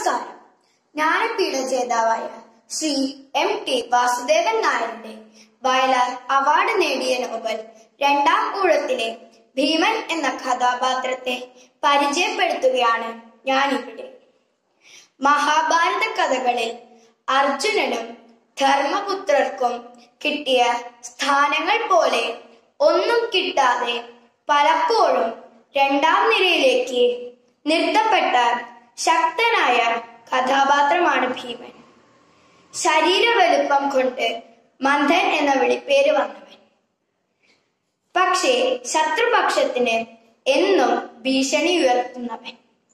നമസ്കാരം ജ്ഞാനപീഠ ജേതാവായ Shri M T Vasudevan നായരുടെ വയലാർ അവാർഡ് നേടിയ നോവൽ രണ്ടാം ഊഴത്തിലെ ഭീമൻ എന്ന കഥാപാത്രത്തെ പരിചയപ്പെടുത്തുകയാണ് ഞാനിവിടെ മഹാഭാരത കഥകളിൽ അർജുനനും ധർമ്മപുത്രർക്കും കിട്ടിയ സ്ഥാനങ്ങൾ പോലെ ഒന്നും കിട്ടാതെ പലപ്പോഴും രണ്ടാം നിരയിലേക്ക് നിർത്തപ്പെട്ട ശക്തനായ കഥാപാത്രമാണ് ഭീമൻ ശരീര വലുപ്പം കൊണ്ട് മന്ദൻ എന്ന വിളിപ്പേര് വന്നവൻ പക്ഷേ ശത്രുപക്ഷത്തിന് എന്നും ഭീഷണി ഉയർത്തുന്നവൻ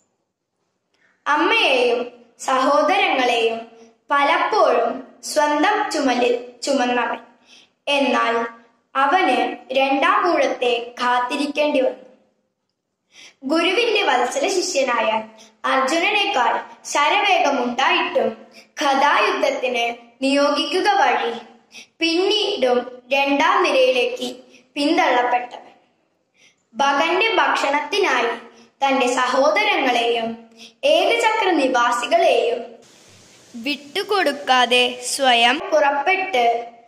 അമ്മയെയും സഹോദരങ്ങളെയും പലപ്പോഴും സ്വന്തം ചുമലിൽ ചുമന്നവൻ എന്നാൽ അവന് രണ്ടാം ഊഴത്തെ കാത്തിരിക്കേണ്ടി വന്നു ഗുരുവിന്റെ വത്സല ശിഷ്യനായ അർജുനനേക്കാൾ ശരവേഗമുണ്ടായിട്ടും കഥായുദ്ധത്തിന് നിയോഗിക്കുക വഴി പിന്നീടും രണ്ടാം നിരയിലേക്ക് പിന്തള്ളപ്പെട്ടവൻ ഭഗന്റെ ഭക്ഷണത്തിനായി തന്റെ സഹോദരങ്ങളെയും ഏകചക്ര നിവാസികളെയും വിട്ടുകൊടുക്കാതെ സ്വയം പുറപ്പെട്ട്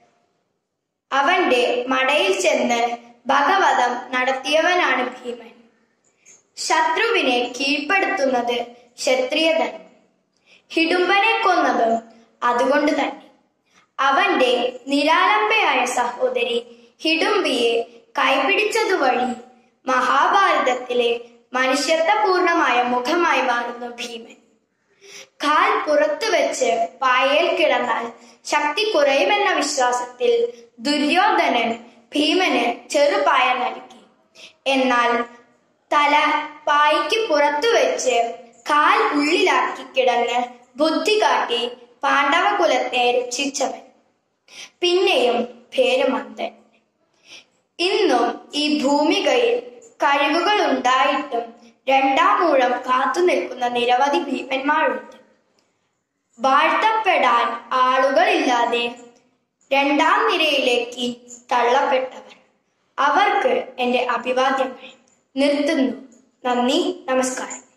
അവന്റെ മടയിൽ ചെന്ന് ഭഗവതം നടത്തിയവനാണ് ഭീമൻ ശത്രുവിനെ കീഴ്പ്പെടുത്തുന്നത് ക്ഷത്രിയധർമ്മം ഹിഡുംബനെ കൊന്നതും അതുകൊണ്ട് തന്നെ അവന്റെ നിരാലംബയായ സഹോദരി ഹിഡുംബിയെ കൈപിടിച്ചതുവഴി മഹാഭാരതത്തിലെ മനുഷ്യത്വപൂർണമായ മുഖമായി മാറുന്നു ഭീമൻ കാൽ പുറത്തു വെച്ച് പായയിൽ കിടന്നാൽ ശക്തി കുറയുമെന്ന വിശ്വാസത്തിൽ ദുര്യോധനൻ ഭീമന് ചെറുപായ നൽകി എന്നാൽ തല പായ്ക്ക് പുറത്തു വെച്ച് കാൽ ഉള്ളിലാക്കി കിടന്ന് ബുദ്ധി കാട്ടി പാണ്ഡവകുലത്തെ രക്ഷിച്ചവൻ പിന്നെയും പേര് മന്ദൻ ഇന്നും ഈ ഭൂമികയിൽ കഴിവുകൾ ഉണ്ടായിട്ടും രണ്ടാം മൂഴം കാത്തു നിൽക്കുന്ന നിരവധി ഭീമന്മാരുണ്ട് വാഴ്ത്തപ്പെടാൻ ആളുകളില്ലാതെ രണ്ടാം നിരയിലേക്ക് തള്ളപ്പെട്ടവർ അവർക്ക് എൻ്റെ അഭിവാദ്യങ്ങൾ നിർത്തുന്നു നന്ദി നമസ്കാരം